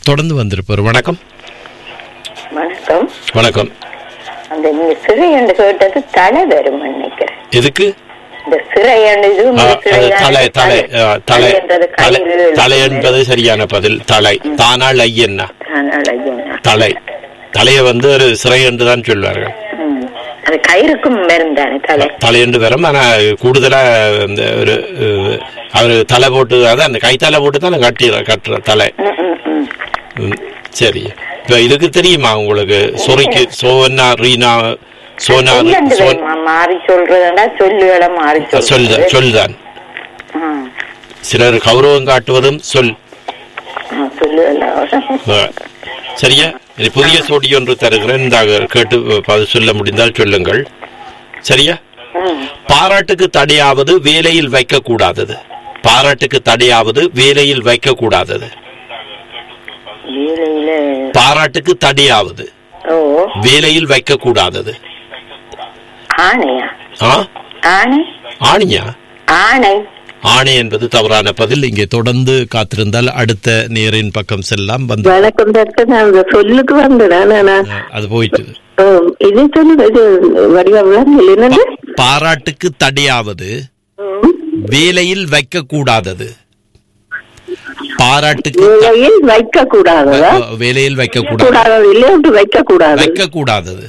தொடர்ந்து வந்திருப்பார் வணக்கம் வணக்கம் வணக்கம் அந்த நீங்க சிறை என்று கேட்டது தலை வரும் நினைக்கிறேன் எதுக்கு இந்த சிறை என்று இது ஆ, ஒரு அது சிறையான தலை தலை ஆ, தலை என்றது தலை கயிறு தலை என்பது சரியான பதில் தலை தானால் ஐயன்னா அதனால ஐயனா. தலை தலையை வந்து ஒரு சிறை என்று தான் சொல்வார்கள் ம். அது கயிறுக்கும் மருந்தானே தலை தலை என்று வரும் ஆனா கூடுதலா இந்த ஒரு அஹ், அவரு தலை போட்டு அதான் அந்த கைத்தலை போட்டு தான் கட்டி கட்டுற தலை ம், ம், ம். ம், சரி இப்ப இதுக்கு தெரியுமா உங்களுக்கு சொரிக்கு சோனா ரீனா சோனா சொல்லண்டு சோன் வேணுமா? மாறி சொல்றதுண்டா சொல்லுகளை மாறி சொல் சொல்றது சொல்தான் ஆ. சிலர் கௌரவம் காட்டுவதும் சொல் ஆ, சொல்லுதல்ல ஆ. சரியா இது புதிய சோடி ஒன்று தருகிறேன் இந்த கேட்டு பதில் சொல்ல முடிந்தால் சொல்லுங்கள் சரியா ம். பாராட்டுக்கு தடையாவது வேலையில் வைக்கக்கூடாதது பாராட்டுக்கு தடையாவது வேலையில் வைக்கக்கூடாதது வேலையில பாராட்டுக்கு தடையாவது ஓ வேலையில் வைக்கக்கூடாதது ஆணையா ஆ ஆணை ஆணியா ஆணை ஆணை என்பது தவறான பதில் இங்கே தொடர்ந்து காத்திருந்தால் அடுத்த நேரின் பக்கம் செல்லாம் வந்து வணக்கம் டாக்டர் நான் அந்த சொல்லுக்கு வந்தேன் நானா ஆ, அது போயிட்டு இது சொல்லு இது வடிவம் என்னது பாராட்டுக்கு தடையாவது வேலையில் வைக்கக்கூடாதது பாராட்டுக்கு த- வேலையில் வைக்க கூடாததா வேலையில் வைக்கக்கூடாது கூடாதது இல்லை ஒன்று வைக்க கூடாது வைக்கக்கூடாதது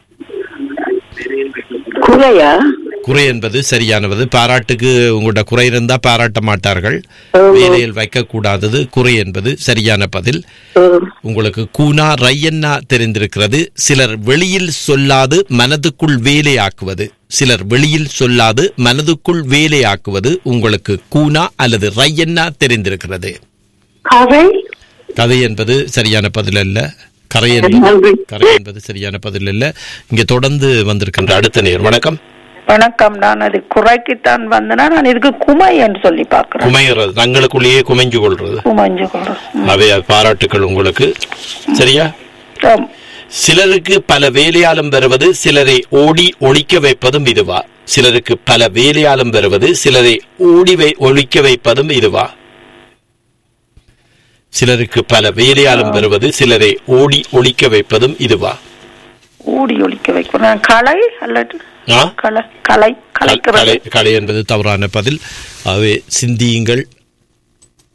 குறையா குறை என்பது சரியானது பாராட்டுக்கு உங்களோட குறை இருந்தா பாராட்ட மாட்டார்கள் வேலையில் வைக்கக்கூடாதது குறை என்பது சரியான பதில் ம், உங்களுக்கு கூனா ரையன்னா தெரிந்திருக்கிறது சிலர் வெளியில் சொல்லாது மனதுக்குள் வேலையாக்குவது சிலர் வெளியில் சொல்லாது மனதுக்குள் வேலையாக்குவது உங்களுக்கு கூனா அல்லது ரையன்னா தெரிந்திருக்கிறது கதை கதை என்பது சரியான பதில் அல்ல கரை என்பது நன்றி கரை என்பது சரியான பதில் அல்ல இங்கே தொடர்ந்து வந்திருக்கின்ற அடுத்த நேர் வணக்கம் வணக்கம் நான் அது குறைக்குத்தான் வந்தேனா நான் இதுக்கு குமை என்று சொல்லி பார்க்கிறேன் குமைகிறது தங்களுக்குள்ளேயே குமைஞ்சு கொள்றது குமைஞ்சு கொள்றேன் ம். அவை பாராட்டுக்கள் உங்களுக்கு சரியா ஆம். சிலருக்கு பல வேலையாளம் பெறுவது சிலரை ஓடி ஒழிக்க வைப்பதும் இதுவா சிலருக்கு பல வேலையாளம் பெறுவது சிலரை ஓடி வை ஒழிக்க வைப்பதும் இதுவா சிலருக்கு பல வேலையாளம் பெறுவது சிலரை ஓடி ஒழிக்க வைப்பதும் இதுவா ஊடி ஒழிக்க வைக்கிறேன் களை அல்லது ஆ? களை களை கலை கலைக்கிறது கலை என்பது தவறான பதில் ஆகவே சிந்தியுங்கள்